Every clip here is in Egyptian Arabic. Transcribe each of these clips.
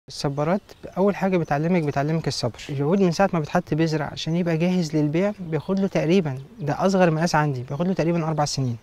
الصبارات اول حاجه بتعلمك بتعلمك الصبر العود من ساعه ما بتحط بذره عشان يبقى جاهز للبيع بياخد له تقريبا ده اصغر مقاس عندي بياخد له تقريبا اربع سنين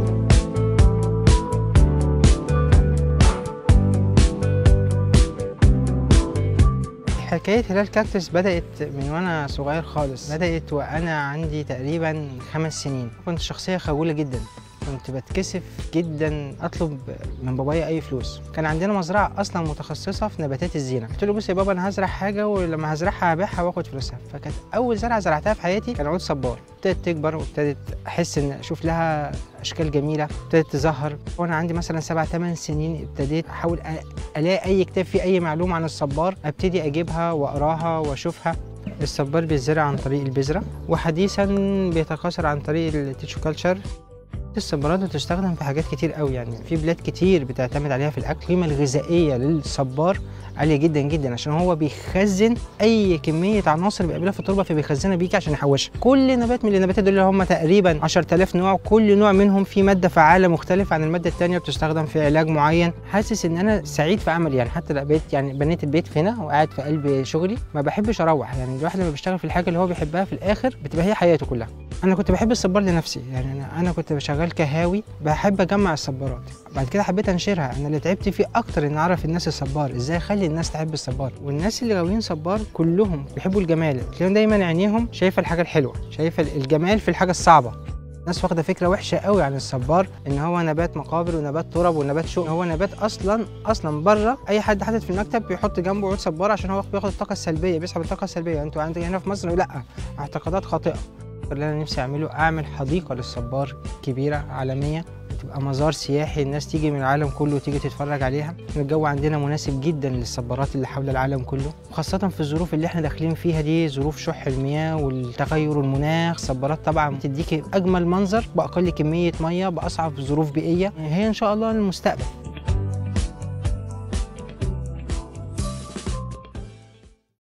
حكاية هلال كاكتس بدأت من وأنا صغير خالص بدأت وأنا عندي تقريبا خمس سنين كنت شخصية خجولة جدا كنت بتكسف جدا اطلب من بابايا اي فلوس كان عندنا مزرعه اصلا متخصصه في نباتات الزينه قلت له بص يا بابا انا هزرع حاجه ولما هزرعها هبيعها واخد فلوسها فكانت اول زرعه زرعتها في حياتي كان عود صبار ابتدت تكبر وابتدت احس ان اشوف لها اشكال جميله ابتدت تظهر وانا عندي مثلا سبع ثمان سنين ابتديت احاول الاقي اي كتاب فيه اي معلومه عن الصبار ابتدي اجيبها واقراها واشوفها الصبار بيتزرع عن طريق البذره وحديثا بيتكاثر عن طريق التيشو كلتشر الصبارات بتستخدم في حاجات كتير قوي يعني في بلاد كتير بتعتمد عليها في الاكل القيمه الغذائيه للصبار عاليه جدا جدا عشان هو بيخزن اي كميه عناصر بيقابلها في التربه فبيخزنها بيجي عشان يحوشها كل نبات من النباتات دول اللي هم تقريبا 10000 نوع كل نوع منهم فيه ماده فعاله مختلفه عن الماده الثانيه بتستخدم في علاج معين حاسس ان انا سعيد في عملي يعني حتى بقيت يعني بنيت البيت هنا وقاعد في قلب شغلي ما بحبش اروح يعني الواحد لما بيشتغل في الحاجه اللي هو بيحبها في الاخر بتبقى هي حياته كلها انا كنت بحب الصبار لنفسي يعني انا انا كنت شغال كهاوي بحب اجمع الصبارات بعد كده حبيت انشرها انا اللي تعبت فيه اكتر ان اعرف الناس الصبار ازاي اخلي الناس تحب الصبار والناس اللي غاويين صبار كلهم بيحبوا الجمال تلاقيهم دايما عينيهم شايفه الحاجه الحلوه شايفه الجمال في الحاجه الصعبه الناس واخده فكره وحشه قوي عن الصبار ان هو نبات مقابر ونبات تراب ونبات شوك هو نبات اصلا اصلا بره اي حد حاطط في المكتب بيحط جنبه عود صبار عشان هو بياخد الطاقه السلبيه بيسحب الطاقه السلبيه انتوا عندك هنا في مصر لا اعتقادات خاطئه اللي انا نفسي اعمله اعمل حديقه للصبار كبيره عالميه تبقى مزار سياحي الناس تيجي من العالم كله تيجي تتفرج عليها الجو عندنا مناسب جدا للصبارات اللي حول العالم كله وخاصة في الظروف اللي احنا داخلين فيها دي ظروف شح المياه والتغير المناخ الصبارات طبعا بتديكي اجمل منظر باقل كمية مية باصعب ظروف بيئية هي ان شاء الله المستقبل